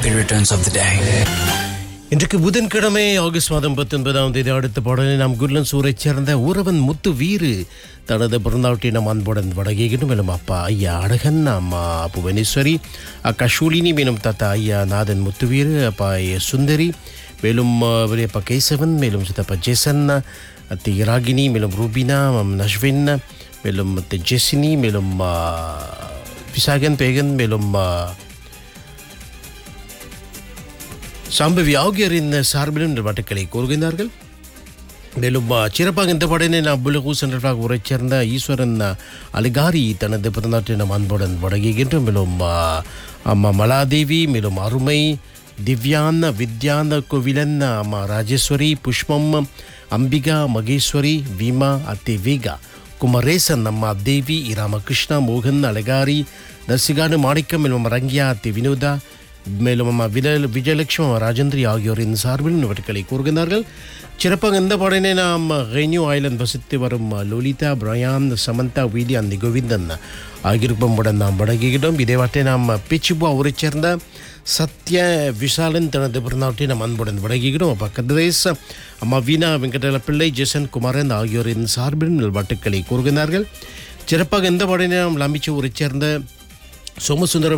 happy returns of the day. இன்றைக்கு புதன்கிழமை August மாதம் பத்தொன்பதாம் தேதி அடுத்த பாடலில் நாம் குர்லன் சூரைச் சேர்ந்த ஊரவன் முத்து வீரு தனது பிறந்தாவட்டை நம் அன்புடன் வடகேகிடும் மேலும் அப்பா ஐயா அழகன் அம்மா புவனேஸ்வரி அக்கா ஷூலினி மேலும் தாத்தா ஐயா நாதன் முத்துவீரு அப்பா ஐயா சுந்தரி மேலும் அஹ், பெரியப்பா கேசவன் மேலும் சித்தப்பா ஜேசன் அத்தி ராகினி மேலும் ரூபினா மம் நஷ்வின் மேலும் அத்தை ஜெசினி மேலும் அஹ், விசாகன் பேகன் மேலும் அஹ், சாம்பவி ஆகியோரின் சார்பிலும் இந்த பாட்டுக்களை கூறுகின்றார்கள் மேலும் ஆ, சிறப்பாக இந்த பாடலை நான் புலகு சென்றாக உரைச் சேர்ந்த ஈஸ்வரன் ஆ, அலிகாரி தனது பிறந்தாற்றை நம் அன்புடன் வழங்குகின்றோம் மேலும் ஆ, அம்மா மலாதேவி மேலும் அருமை திவ்யான் வித்யான் கோவிலன் அம்மா ராஜேஸ்வரி புஷ்பம் அம்பிகா மகேஸ்வரி வீமா அத்தி வேகா குமரேசன் அம்மா தேவி இ. ராமகிருஷ்ணா மோகன் அலகாரி நர்சிகாடு மாணிக்கம் மேலும் ரங்கியா அத்தி வினோதா மேலும் அம்மா விஜய விஜயலட்சுமி அம்மா ராஜேந்திரி ஆகியோரின் சார்பில் இவர்களை கூறுகின்றார்கள் சிறப்பாக இந்த பாடலை நாம் ரெனியூ ஐலண்ட் வசித்து வரும் லோலிதா பிரயான் சமந்தா வீதி அந்த கோவிந்தன் ஆகியிருப்பமுடன் நாம் வழங்குகிறோம் இதேவாட்டை நாம் பேச்சுபா அவரை சேர்ந்த சத்ய விஷாலன் தனது பிறநாட்டை நாம் அன்புடன் வழங்குகிறோம் அப்பா கதிரேஸ் அம்மா வீணா வெங்கடல பிள்ளை ஜெசன் குமாரன் ஆகியோரின் சார்பில் நல்வாட்டுக்களை கூறுகின்றார்கள் சிறப்பாக இந்த பாடலை நாம் லம்பிச்சு ஊரைச் சேர்ந்த சோமசுந்தரம்